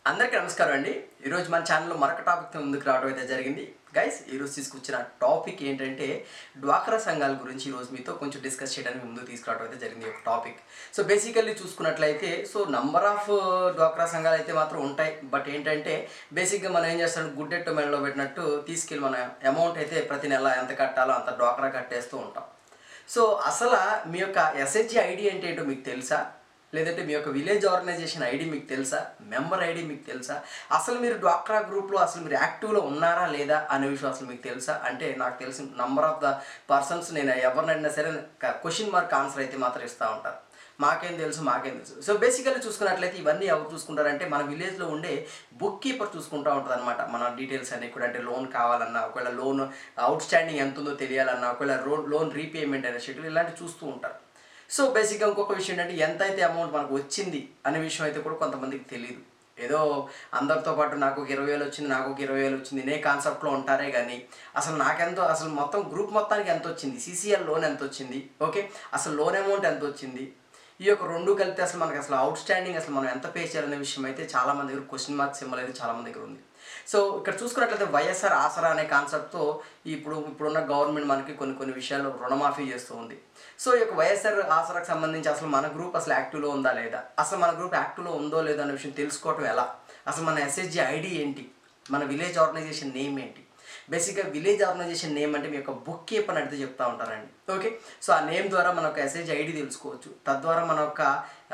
అందరికీ నమస్కారం అండి ఈరోజు మన ఛానల్లో మరొక టాపిక్తో ముందుకు రావడం అయితే జరిగింది గైస్ ఈరోజు తీసుకొచ్చిన టాపిక్ ఏంటంటే డ్వాక్రా సంఘాల గురించి ఈరోజు మీతో కొంచెం డిస్కస్ చేయడానికి ముందుకు తీసుకురావడం అయితే జరిగింది ఒక టాపిక్ సో బేసికల్లీ చూసుకున్నట్లయితే సో నంబర్ ఆఫ్ డ్వాక్రా సంఘాలు అయితే మాత్రం ఉంటాయి బట్ ఏంటంటే బేసిక్గా మనం ఏం చేస్తాం గుడ్డెట్టు మెడలో పెట్టినట్టు తీసుకెళ్ళి మన అమౌంట్ అయితే ప్రతి నెల ఎంత కట్టాలో అంత డ్వాక్రా కట్టేస్తూ ఉంటాం సో అసలు మీ యొక్క ఎస్హెచ్జి ఐడి అంటే ఏంటో మీకు తెలుసా లేదంటే మీ యొక్క విలేజ్ ఆర్గనైజేషన్ ఐడి మీకు తెలుసా మెంబర్ ఐడి మీకు తెలుసా అసలు మీరు డ్వాక్రా గ్రూప్లో అసలు మీరు యాక్టివ్లో ఉన్నారా లేదా అనే విషయం అసలు మీకు తెలుసా అంటే నాకు తెలిసిన నంబర్ ఆఫ్ ద పర్సన్స్ నేను ఎవరినైనా సరే క్వశ్చన్ మార్క్ ఆన్సర్ అయితే మాత్రం ఇస్తూ ఉంటారు మాకేం తెలుసు మాకేం తెలుసు సో బేసికల్లీ చూసుకున్నట్లయితే ఇవన్నీ ఎవరు చూసుకుంటారంటే మన విలేజ్లో ఉండే బుక్ కీపర్ చూసుకుంటూ ఉంటుంది అనమాట మన డీటెయిల్స్ అన్ని కూడా అంటే లోన్ కావాలన్నా ఒకవేళ లోన్ అవుట్ స్టాండింగ్ ఎంత ఉందో తెలియాలన్నా ఒకవేళ రోడ్ లోన్ రీపేమెంట్ అనే షెడ్యూల్ ఇలాంటివి చూస్తూ ఉంటారు సో బేసిక్గా ఇంకొక విషయం ఏంటంటే ఎంత అయితే అమౌంట్ మనకు వచ్చింది అనే విషయం అయితే కూడా కొంతమందికి తెలియదు ఏదో అందరితో పాటు నాకు ఒక ఇరవై వేలు వచ్చింది నాకు ఒక ఇరవై వేలు వచ్చింది నే కాన్సెప్ట్లో ఉంటారే కానీ అసలు నాకెంతో అసలు మొత్తం గ్రూప్ మొత్తానికి ఎంత వచ్చింది సీసీఎల్ లోన్ ఎంత వచ్చింది ఓకే అసలు లోన్ అమౌంట్ ఎంత వచ్చింది ఈ యొక్క రెండు కలిపితే అసలు మనకి అసలు అవుట్ స్టాండింగ్ అసలు మనం ఎంత పే చేయాలనే విషయం అయితే చాలా మంది దగ్గర క్వశ్చన్ మార్క్ సింబల్ అయితే చాలా మంది దగ్గర ఉంది సో ఇక్కడ చూసుకున్నట్లయితే వైఎస్ఆర్ ఆసరా అనే కాన్సెప్ట్తో ఇప్పుడు ఇప్పుడున్న గవర్నమెంట్ మనకి కొన్ని కొన్ని విషయాలు రుణమాఫీ చేస్తూ ఉంది సో ఈ యొక్క వైఎస్ఆర్ ఆసరాకు సంబంధించి అసలు మన గ్రూప్ అసలు యాక్టివ్లో ఉందా లేదా అసలు మన గ్రూప్ యాక్టివ్లో ఉందో లేదో అనే విషయం తెలుసుకోవటం ఎలా అసలు మన ఎస్ఎస్జి ఐడి ఏంటి మన విలేజ్ ఆర్గనైజేషన్ నేమ్ ఏంటి బేసిక్గా విలేజ్ ఆర్గనైజేషన్ నేమ్ అంటే మీ యొక్క బుక్ కీపర్ అని అడిగితే చెప్తా ఉంటారండి ఓకే సో ఆ నేమ్ ద్వారా మన యొక్క ఎస్ఎస్జి ఐడి తెలుసుకోవచ్చు తద్వారా మన యొక్క ఆ,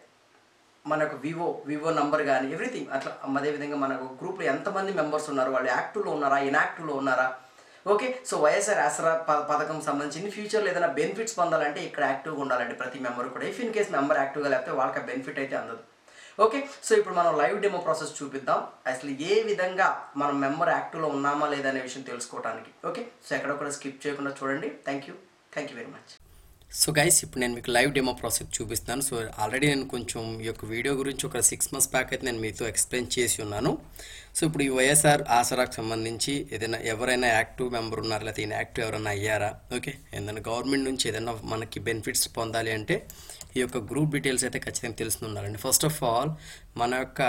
మన యొక్క వివో వివో నంబర్ కానీ ఎవ్రీథింగ్ అట్లా అదేవిధంగా మన గ్రూప్లో ఎంతమంది మెంబర్స్ ఉన్నారు వాళ్ళు యాక్టివ్లో ఉన్నారా ఇన్యాక్టివ్లో ఉన్నారా ఓకే సో వైఎస్ఆర్ ఆసరా ప పథకం సంబంధించి ఫ్యూచర్లో ఏదైనా బెనిఫిట్స్ పొందాలంటే ఇక్కడ యాక్టివ్గా ఉండాలండి ప్రతి మెంబర్ కూడా ఇఫ్ ఇన్ కేస్ మెంబర్ యాక్టివ్గా లేకపోతే వాళ్ళకి ఆ బెనిఫిట్ అయితే అందదు ఓకే సో ఇప్పుడు మనం లైవ్ డెమో ప్రాసెస్ చూపిద్దాం అసలు ఏ విధంగా మనం మెంబర్ యాక్టివ్లో ఉన్నామా లేదా అనే విషయం తెలుసుకోవడానికి ఓకే సో ఎక్కడ కూడా స్కిప్ చేయకుండా చూడండి thank you thank you very much so guys ఇప్పుడు నేను మీకు లైవ్ డెమో ప్రాసెస్ చూపిస్తాను సో ఆల్రెడీ నేను కొంచెం ఈ యొక్క వీడియో గురించి ఒక సిక్స్ మంత్స్ బ్యాక్ అయితే నేను మీతో ఎక్స్ప్లెయిన్ చేసి ఉన్నాను సో ఇప్పుడు ఈ వైఎస్ఆర్ ఆసరాకు సంబంధించి ఏదైనా ఎవరైనా యాక్టివ్ మెంబర్ ఉన్నారా లేకపోతే ఇన్యాక్టివ్ ఎవరైనా అయ్యారా ఓకే ఏదైనా గవర్నమెంట్ నుంచి ఏదైనా మనకి బెనిఫిట్స్ పొందాలి అంటే ఈ యొక్క గ్రూప్ డీటెయిల్స్ అయితే ఖచ్చితంగా తెలుస్తుండాలండి ఫస్ట్ ఆఫ్ ఆల్ మన యొక్క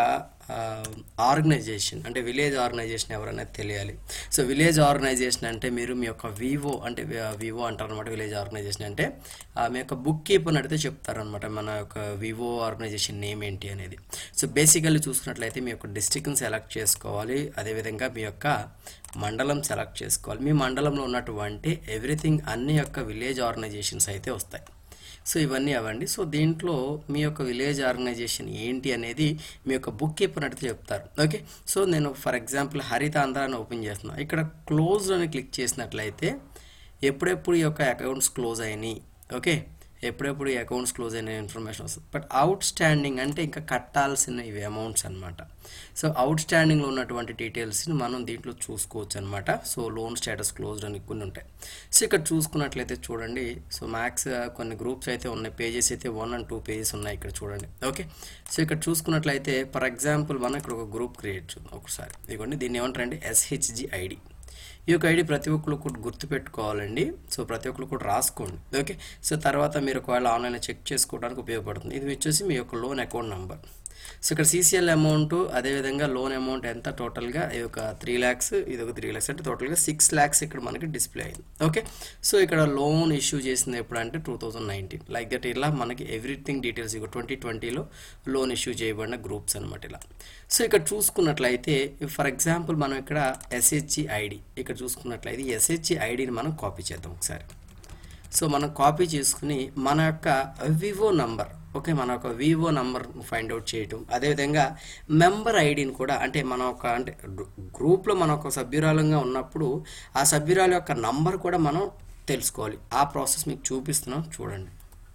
ఆర్గనైజేషన్ అంటే విలేజ్ ఆర్గనైజేషన్ ఎవరైనా తెలియాలి సో విలేజ్ ఆర్గనైజేషన్ అంటే మీరు మీ యొక్క వివో అంటే వివో అంటారు అనమాట విలేజ్ ఆర్గనైజేషన్ అంటే ఆ, మీ యొక్క బుక్ కీపర్ని అడిగితే చెప్తారనమాట మన యొక్క వివో ఆర్గనైజేషన్ నేమ్ ఏంటి అనేది సో బేసికల్లీ చూసుకున్నట్లయితే మీ యొక్క డిస్ట్రిక్ట్ని సెలెక్ట్ చేసుకోవాలి అదేవిధంగా మీ యొక్క మండలం సెలెక్ట్ చేసుకోవాలి మీ మండలంలో ఉన్నటువంటి ఎవ్రీథింగ్ అన్ని యొక్క విలేజ్ ఆర్గనైజేషన్స్ అయితే వస్తాయి సో ఇవన్నీ అవండి సో దీంట్లో మీ యొక్క విలేజ్ ఆర్గనైజేషన్ ఏంటి అనేది మీ యొక్క బుక్ కీపర్ అడిగితే చెప్తారు ఓకే సో నేను ఫర్ ఎగ్జాంపుల్ హరిత ఆంధ్ర అని ఓపెన్ చేస్తున్నాను ఇక్కడ క్లోజ్ అని క్లిక్ చేసినట్లయితే ఎప్పుడెప్పుడు ఈ యొక్క అకౌంట్స్ క్లోజ్ అయినాయి ఓకే ఎప్పుడెప్పుడు ఈ అకౌంట్స్ క్లోజ్ అయిన ఇన్ఫర్మేషన్ వస్తుంది బట్ అవుట్ స్టాండింగ్ అంటే ఇంకా కట్టాల్సిన ఇవి అమౌంట్స్ అనమాట సో అవుట్ స్టాండింగ్లో ఉన్నటువంటి డీటెయిల్స్ని మనం దీంట్లో చూసుకోవచ్చు అనమాట సో లోన్ స్టేటస్ క్లోజ్డ్ అని కొన్ని ఉంటాయి సో ఇక్కడ చూసుకున్నట్లయితే చూడండి సో మ్యాక్స్ కొన్ని గ్రూప్స్ అయితే ఉన్నాయి పేజెస్ అయితే వన్ అండ్ టూ పేజెస్ ఉన్నాయి ఇక్కడ చూడండి ఓకే సో ఇక్కడ చూసుకున్నట్లయితే ఫర్ ఎగ్జాంపుల్ మనం ఇక్కడ ఒక గ్రూప్ క్రియేట్ చేద్దాం ఒకసారి ఇదిగోండి దీన్ని ఏమంటారంటే ఎస్హెచ్జి ఐడి ఈ యొక్క ఐడి ప్రతి ఒక్కరు కూడా గుర్తుపెట్టుకోవాలండి సో ప్రతి ఒక్కరు కూడా రాసుకోండి ఓకే సో తర్వాత మీరు ఒకవేళ ఆన్లైన్లో చెక్ చేసుకోవడానికి ఉపయోగపడుతుంది ఇది వచ్చేసి మీ యొక్క లోన్ అకౌంట్ నెంబర్ సో ఇక్కడ సీసీఎల్ అమౌంట్ అదేవిధంగా లోన్ అమౌంట్ ఎంత టోటల్గా ఇది ఒక త్రీ ల్యాక్స్ ఇది ఒక త్రీ ల్యాక్స్ అంటే టోటల్గా సిక్స్ ల్యాక్స్ ఇక్కడ మనకి డిస్ప్లే అయింది ఓకే సో ఇక్కడ లోన్ ఇష్యూ చేసింది ఎప్పుడు అంటే two thousand nineteen like that ఇలా మనకి ఎవ్రీథింగ్ డీటెయిల్స్ ఇక ట్వంటీ ట్వంటీలో లోన్ ఇష్యూ చేయబడిన గ్రూప్స్ అనమాట ఇలా సో ఇక్కడ చూసుకున్నట్లయితే ఫర్ ఎగ్జాంపుల్ మనం ఇక్కడ ఎస్హెచ్జి ఐడి ఇక్కడ చూసుకున్నట్లయితే ఎస్హెచ్జి ఐడిని మనం కాపీ చేద్దాం ఒకసారి సో మనం కాపీ చేసుకుని మన యొక్క వివో నంబర్ ఓకే మన యొక్క వివో నంబర్ ఫైండ్ అవుట్ చేయటం అదేవిధంగా మెంబర్ ఐడిని కూడా అంటే మన ఒక అంటే గ్రూప్లో మన ఒక సభ్యురాలంగా ఉన్నప్పుడు ఆ సభ్యురాల యొక్క నంబర్ కూడా మనం తెలుసుకోవాలి ఆ ప్రాసెస్ మీకు చూపిస్తున్నాం చూడండి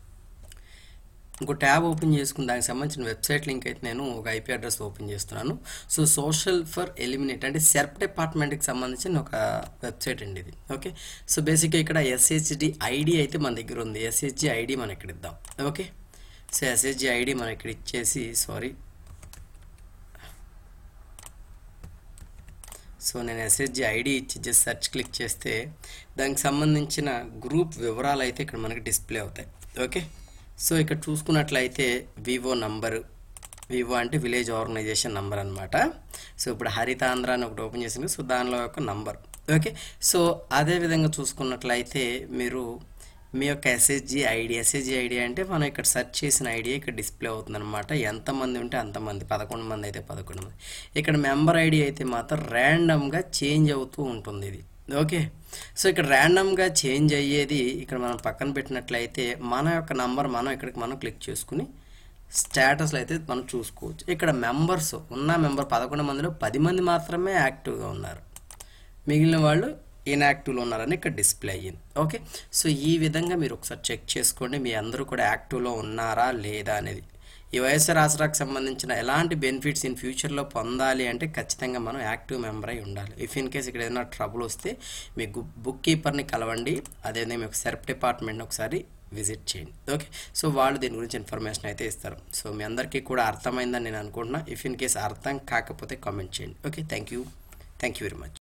ఇంకో ట్యాబ్ ఓపెన్ చేసుకుని దానికి సంబంధించిన వెబ్సైట్ లింక్ అయితే నేను ఒక ఐపీ అడ్రస్ ఓపెన్ చేస్తున్నాను సో సోషల్ ఫర్ ఎలిమినేట్ అంటే సెర్ప్ డిపార్ట్మెంట్కి సంబంధించిన ఒక వెబ్సైట్ అండి ఇది ఓకే సో బేసిక్గా ఇక్కడ ఎస్హెచ్డి ఐడి అయితే మన దగ్గర ఉంది ఎస్హెచ్జి ఐడి మనం ఇక్కడ ఇద్దాం ఓకే సో ఎస్హెచ్జి ఐడి మనం ఇక్కడ ఇచ్చేసి సారీ సో నేను ఎస్హెచ్జి ఐడి ఇచ్చి జస్ట్ సెర్చ్ క్లిక్ చేస్తే దానికి సంబంధించిన గ్రూప్ వివరాలు అయితే ఇక్కడ మనకి డిస్ప్లే అవుతాయి ఓకే సో ఇక్కడ చూసుకున్నట్లయితే వివో నంబరు వివో అంటే విలేజ్ ఆర్గనైజేషన్ నంబర్ అనమాట సో ఇప్పుడు హరితాంధ్ర అని ఒకటి ఓపెన్ చేసింది సో దానిలో యొక్క నంబర్ ఓకే సో అదే విధంగా చూసుకున్నట్లయితే మీరు మీ యొక్క ఎస్ఎస్జి ఐడి ఎస్ఎస్జి ఐడి అంటే మనం ఇక్కడ సెర్చ్ చేసిన ఐడి ఇక్కడ డిస్ప్లే అవుతుంది అనమాట ఎంతమంది ఉంటే అంతమంది పదకొండు మంది అయితే పదకొండు మంది ఇక్కడ మెంబర్ ఐడి అయితే మాత్రం ర్యాండమ్గా చేంజ్ అవుతూ ఉంటుంది ఇది ఓకే సో ఇక్కడ ర్యాండమ్గా చేంజ్ అయ్యేది ఇక్కడ మనం పక్కన పెట్టినట్లయితే మన యొక్క నంబర్ మనం ఇక్కడికి మనం క్లిక్ చేసుకుని స్టేటస్లో అయితే మనం చూసుకోవచ్చు ఇక్కడ మెంబర్స్ ఉన్న మెంబర్ పదకొండు మందిలో పది మంది మాత్రమే యాక్టివ్గా ఉన్నారు మిగిలిన వాళ్ళు ఇన్యాక్టివ్లో ఉన్నారని ఇక్కడ డిస్ప్లే అయ్యింది ఓకే సో ఈ విధంగా మీరు ఒకసారి చెక్ చేసుకోండి మీ అందరూ కూడా యాక్టివ్లో ఉన్నారా లేదా అనేది ఈ వైఎస్ఆర్ ఆసరాకు సంబంధించిన ఎలాంటి బెనిఫిట్స్ ఇన్ ఫ్యూచర్లో పొందాలి అంటే ఖచ్చితంగా మనం యాక్టివ్ మెంబర్ అయి ఉండాలి ఇఫ్ ఇన్ కేస్ ఇక్కడ ఏదైనా ట్రబుల్ వస్తే మీ బుక్ కీపర్ని కలవండి అదేవిధంగా మీ సెర్ప్ డిపార్ట్మెంట్ని ఒకసారి విజిట్ చేయండి ఓకే సో వాళ్ళు దీని గురించి ఇన్ఫర్మేషన్ అయితే ఇస్తారు సో మీ అందరికీ కూడా అర్థమైందని నేను అనుకుంటున్నా ఇఫ్ ఇన్ కేస్ అర్థం కాకపోతే కామెంట్ చేయండి okay thank you thank you very much